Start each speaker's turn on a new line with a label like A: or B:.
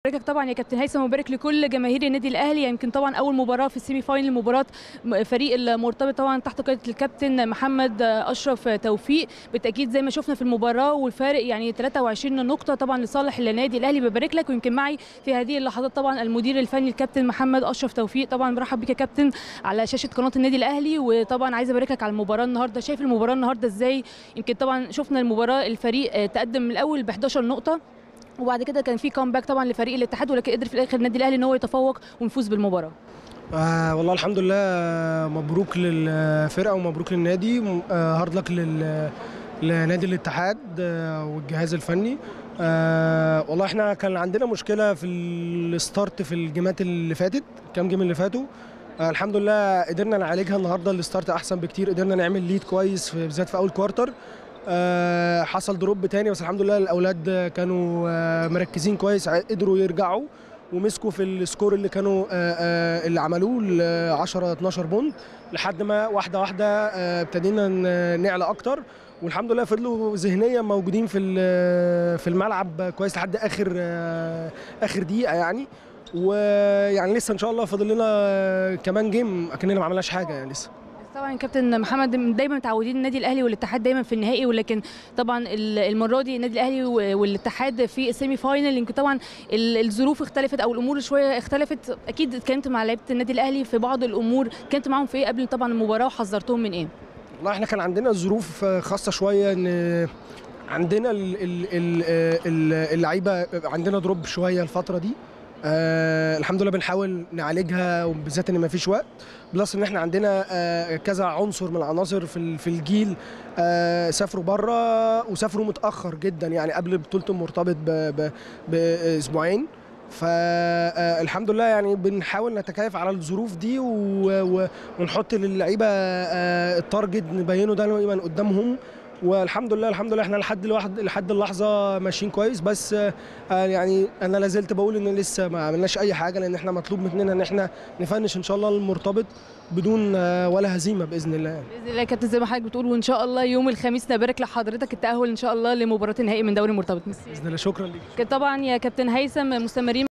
A: بارك طبعا يا كابتن هيثم وبارك لكل جماهير النادي الاهلي يمكن طبعا اول مباراه في السيمي فاينل مباراه فريق المرتبط طبعا تحت قياده الكابتن محمد اشرف توفيق بالتاكيد زي ما شفنا في المباراه والفارق يعني 23 نقطه طبعا لصالح النادي الاهلي ببارك لك ويمكن معي في هذه اللحظات طبعا المدير الفني الكابتن محمد اشرف توفيق طبعا برحب بك يا كابتن على شاشه قناه النادي الاهلي وطبعا عايزه ابارك لك على المباراه النهارده شايف المباراه النهارده ازاي يمكن طبعا شفنا المباراه الفريق تقدم من الاول ب 11 نقطه وبعد كده كان في كومباك طبعا لفريق الاتحاد ولكن قدر في الاخر النادي الاهلي ان هو يتفوق ويفوز بالمباراه
B: آه والله الحمد لله مبروك للفرقه ومبروك للنادي آه هارد لك لل لنادي الاتحاد آه والجهاز الفني آه والله احنا كان عندنا مشكله في الستارت في الجيمات اللي فاتت كام جيم اللي فاتوا آه الحمد لله قدرنا نعالجها النهارده الستارت احسن بكتير قدرنا نعمل ليد كويس في بالذات في اول كوارتر آه حصل دروب تاني بس الحمد لله الاولاد كانوا آه مركزين كويس قدروا يرجعوا ومسكوا في السكور اللي كانوا آه آه اللي عملوه ل 10 12 بونت لحد ما واحده واحده ابتدينا نعلى اكتر والحمد لله فضلوا ذهنيا موجودين في في الملعب كويس لحد اخر اخر دقيقه يعني ويعني لسه ان شاء الله فاضل لنا كمان جيم اكننا ما عملناش حاجه يعني لسه
A: طبعا كابتن محمد دايما متعودين النادي الاهلي والاتحاد دايما في النهائي ولكن طبعا المره دي النادي الاهلي والاتحاد في السيمي فاينل يمكن طبعا الظروف اختلفت او الامور شويه اختلفت اكيد اتكلمت مع لعيبه النادي الاهلي في بعض الامور كنت معاهم في ايه قبل طبعا المباراه وحذرتهم من ايه؟
B: والله احنا كان عندنا ظروف خاصه شويه ان عندنا اللعيبه عندنا دروب شويه الفتره دي آه الحمد لله بنحاول نعالجها وبالذات ان ما فيش وقت بلس ان احنا عندنا آه كذا عنصر من العناصر في في الجيل آه سافروا بره وسافروا متاخر جدا يعني قبل بطوله المرتبط باسبوعين فالحمد لله يعني بنحاول نتكيف على الظروف دي ونحط للعيبه التارجت نبينه دايما قدامهم والحمد لله الحمد لله احنا لحد الواحد لحد اللحظه ماشيين كويس بس يعني انا لازلت بقول ان لسه ما عملناش اي حاجه لان احنا مطلوب مننا ان احنا نفنش ان شاء الله المرتبط بدون ولا هزيمه باذن الله
A: باذن الله يا كابتن زي ما حضرتك بتقول وان شاء الله يوم الخميس نبارك لحضرتك التاهل ان شاء الله لمباراه النهائي من دوري المرتبط
B: باذن الله شكرا ليك
A: طبعا يا كابتن هيثم مستمرين